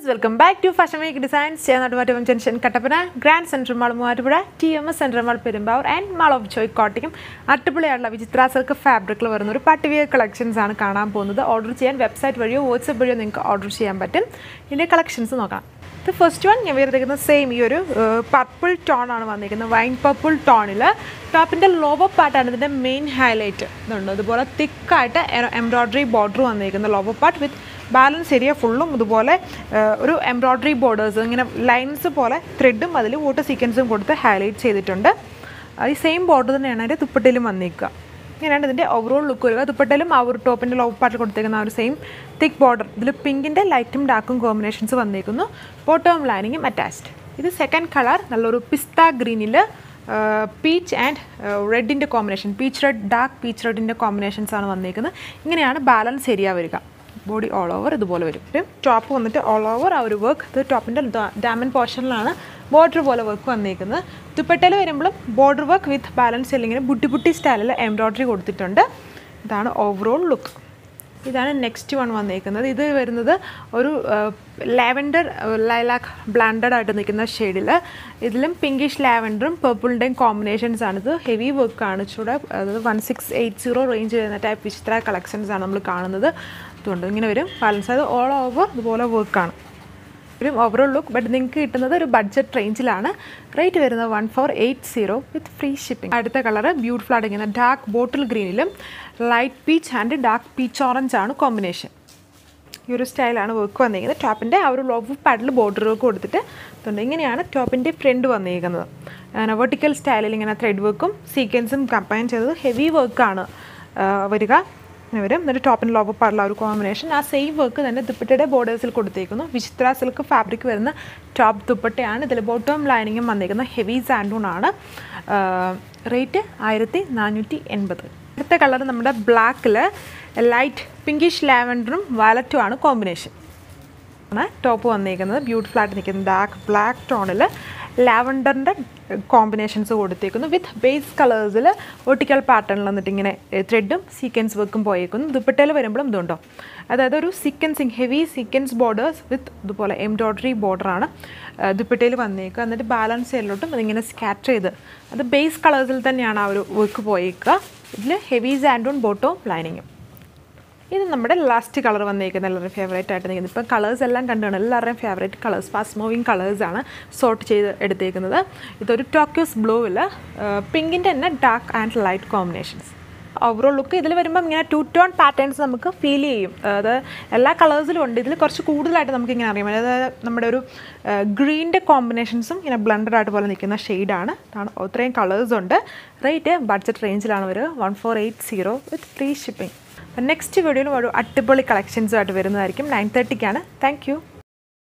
friends welcome back to fashion make designs ചേർന്നാട്ടുമാറ്റം junction Kattappana Grand Central Mall Muvattupuzha T M S Central Mall Perumbavoor and Mall of Joy Kottayam അട്ടുപുളിയായിട്ടുള്ള Vichitra silk ഫാബ്രിക്കിൽ വരുന്ന ഒരു പട്ടുവിയ collections ആണ് കാണാൻ പോകുന്നത് ഓർഡർ ചെയ്യാൻ വെബ്സൈറ്റ് വഴിയോ വാട്സപ്പ് വഴിയോ നിങ്ങൾക്ക് ഓർഡർ ചെയ്യാൻ പറ്റും ഇതിൻ്റെ കളക്ഷൻസ് നോക്കാം ഇത് ഫസ്റ്റ് വൺ ഞാൻ വരുന്നത് സെയിം ഈ ഒരു പർപ്പിൾ ടോൺ ആണ് വന്നിരിക്കുന്നത് വൈൻ പർപ്പിൾ ടോണിൽ ടോപ്പിൻ്റെ ലോവർ പാർട്ടാണ് ഇതിൻ്റെ മെയിൻ ഹൈലൈറ്റ് ഇതുണ്ട് അതുപോലെ തിക്കായിട്ട് എംബ്രോയ്ഡറി ബോർഡർ വന്നിരിക്കുന്നത് lower part with balance area ഫുള്ളും ഇതുപോലെ ആ, ഒരു എംബ്രോയ്ഡറി ബോർഡേഴ്സ് ഇങ്ങനെ ലൈൻസ് പോലെ ത്രെഡും അതിൽ വോട്ടർ സീക്വൻസും കൊടുത്ത് ഹൈലൈറ്റ് ചെയ്തിട്ടുണ്ട് ആ, ഈ സെയിം ബോർഡർ തന്നെയാണ് അതിൻ്റെ തുപ്പട്ടയിലും വന്നിരിക്കുക ഇങ്ങനെയാണ് ഇതിൻ്റെ ഓവറോൾ ലുക്ക് വരിക ദുപ്പട്ടയിലും ആ ഒരു ടോപ്പിൻ്റെ ലോ പാർട്ടിൽ കൊടുത്തേക്കുന്ന ആ ഒരു സെയിം തിക്ക് ബോർഡർ ഇതിൽ പിങ്കിൻ്റെ ലൈറ്റും ഡാർക്കും കോമ്പിനേഷൻസ് വന്നേക്കുന്നു ബോട്ടം ലൈനിങ്ങും അറ്റാച്ച്ഡ് ഇത് സെക്കൻഡ് കളർ നല്ലൊരു പിസ്ത ഗ്രീനിൽ പീച്ച് ആൻഡ് റെഡിൻ്റെ combination peach red dark peach റെഡിൻ്റെ കോമ്പിനേഷൻസ് ആണ് വന്നേക്കുന്നത് ഇങ്ങനെയാണ് ബാലൻസ് ഏരിയ വരിക ബോഡി ഓൾ ഓവർ ഇതുപോലെ വരും ടോപ്പ് വന്നിട്ട് ഓൾ ഓവർ ആ ഒരു വർക്ക് ഇത് ടോപ്പിൻ്റെ ഡാമൻ പോർഷനിലാണ് ബോർഡർ പോലെ വർക്ക് വന്നേക്കുന്നത് ദുപ്പട്ടയിൽ വരുമ്പോഴും ബോർഡർ വർക്ക് വിത്ത് ബാലൻസ് അല്ലെങ്കിൽ ബുട്ടി ബുട്ടി സ്റ്റൈലിൽ എംബ്രോയ്ഡറി കൊടുത്തിട്ടുണ്ട് ഇതാണ് ഓവറോൾ ലുക്ക് ഇതാണ് നെക്സ്റ്റ് വൺ വന്നേക്കുന്നത് ഇത് വരുന്നത് ഒരു ലാവൻഡർ ലൈലാക്ക് ബ്ലാൻഡഡ് ആയിട്ട് നിൽക്കുന്ന ഷെയ്ഡിൽ ഇതിലും പിങ്കിഷ് ലാവൻഡറും പേർപ്പിളിൻ്റെയും കോമ്പിനേഷൻസ് ആണ് ഇത് ഹെവി വർക്കാണ് ഇച്ചിരൂടെ അതായത് one six eight zero range വരുന്ന ടൈപ്പ് വിചിത്ര കളക്ഷൻസ് ആണ് നമ്മൾ കാണുന്നത് അതുകൊണ്ട് ഇങ്ങനെ വരും ബാലൻസ് അത് ഓൾ ഓവർ ഇതുപോലെ വർക്കാണ് ഒരു ഓവറോൾ ലുക്ക് ബട്ട് നിങ്ങൾക്ക് കിട്ടുന്നത് ഒരു ബഡ്ജറ്റ് റേഞ്ചിലാണ് റേറ്റ് വരുന്നത് one four eight zero with free shipping അടുത്ത കളർ ബ്യൂട്ടിഫുൾ ആയിട്ട് ഡാർക്ക് ബോട്ടിൽ ഗ്രീനിലും light peach and dark peach orange ആണ് കോമ്പിനേഷൻ ഈ ഒരു സ്റ്റൈലാണ് വർക്ക് വന്നിരിക്കുന്നത് ടോപ്പിൻ്റെ ആ ഒരു ലോവ് പാഡിൽ ബോർഡർ വർക്ക് കൊടുത്തിട്ട് ഇതുണ്ട് ഇങ്ങനെയാണ് ടോപ്പിൻ്റെ ഫ്രണ്ട് വന്നിരിക്കുന്നത് അങ്ങനെ വെർട്ടിക്കൽ സ്റ്റൈലിൽ ഇങ്ങനെ ത്രെഡ് വർക്കും സീക്വൻസും കമ്പൈൻ ചെയ്തത് ഹെവി വർക്കാണ് വരിക ഇങ്ങനെ വരും എന്നിട്ട് ടോപ്പിന് ലോവ് പാടില്ല ഒരു കോമ്പിനേഷൻ ആ സെയിം വർക്ക് തന്നെ ദുപ്പട്ടയുടെ ബോർഡേഴ്സിൽ കൊടുത്തേക്കുന്നു വിചിത്ര സിൽക്ക് ഫാബ്രിക് വരുന്ന ടോപ്പ് ദുപ്പട്ടയാണ് ഇതിൽ ബോട്ടം ലൈനിങ്ങും വന്നിരിക്കുന്ന ഹെവി സാൻഡൂൺ ആണ് റേറ്റ് ആയിരത്തി നാനൂറ്റി എൺപത് അടുത്ത കളർ നമ്മുടെ ബ്ലാക്കിൽ ലൈറ്റ് പിങ്കിഷ് ലാവൻഡറും വാലറ്റും ആണ് കോമ്പിനേഷൻ ആണ് ടോപ്പ് വന്നിരിക്കുന്നത് ബ്യൂട്ടിഫുൾ ആയിട്ട് നിൽക്കുന്നത് ഡാർക്ക് ബ്ലാക്ക് ടോണിൽ ലാവൻഡറിൻ്റെ കോമ്പിനേഷൻസ് കൊടുത്തേക്കുന്നു വിത്ത് ബേസ് കളേഴ്സിൽ ഒട്ടിക്കൽ പാറ്റേണിൽ വന്നിട്ട് ഇങ്ങനെ ത്രെഡും സീക്വൻസ് വർക്കും പോയേക്കുന്നു ദുപ്പട്ടയിൽ വരുമ്പോഴും ഇതുണ്ടോ അതായത് ഒരു sequencing heavy sequence borders with ഇതുപോലെ എംബ്രോയ്ഡറി ബോർഡറാണ് ദുപ്പട്ടയിൽ വന്നേക്കുക എന്നിട്ട് ബാലൻസ് ചെയ്യലോട്ടും അതിങ്ങനെ സ്കാറ്റർ ചെയ്ത് അത് ബേസ് കളേഴ്സിൽ തന്നെയാണ് ആ ഒരു വർക്ക് പോയേക്കുക ഇതിൽ ഹെവി സാൻഡൂൺ ബോട്ടവും ലൈനിങ്ങും ഇത് നമ്മുടെ ലാസ്റ്റ് കളർ വന്നേക്കുന്ന എല്ലാവരും ഫേവറേറ്റ് ആയിട്ട് നിൽക്കുന്നത് ഇപ്പം കളേഴ്സ് എല്ലാം കണ്ടാണ് എല്ലാവരുടെയും ഫേവറേറ്റ് കളേഴ്സ് ഫാസ്റ്റ് മൂവിങ് കളേഴ്സാണ് സോർട്ട് ചെയ്ത് എടുത്തേക്കുന്നത് ഇതൊരു ടോക്യോസ് ബ്ലൂവിൽ പിങ്കിൻ്റെ തന്നെ dark and light combinations overall look ഇതിൽ വരുമ്പോൾ ഇങ്ങനെ ടു ടോൺ പാറ്റേൺസ് നമുക്ക് ഫീൽ ചെയ്യും അതായത് എല്ലാ കളേഴ്സിലും ഉണ്ട് ഇതിൽ കുറച്ച് കൂടുതലായിട്ട് നമുക്ക് ഇങ്ങനെ അറിയാം അതായത് നമ്മുടെ ഒരു ഗ്രീൻ്റെ കോമ്പിനേഷൻസും ഇങ്ങനെ ബ്ലണ്ടഡ് ആയിട്ട് പോലെ നിൽക്കുന്ന ഷെയ്ഡാണ് ആണ് ഇത്രയും കളേഴ്സ് ഉണ്ട് റേറ്റ് ബഡ്ജറ്റ് റേഞ്ചിലാണ് വരിക one four eight zero with free shipping next വീഡിയോയിലും ഒരു അടിപൊളി കളക്ഷൻസുമായിട്ട് വരുന്നതായിരിക്കും നയൻ തേർട്ടിക്കാണ് താങ്ക് യു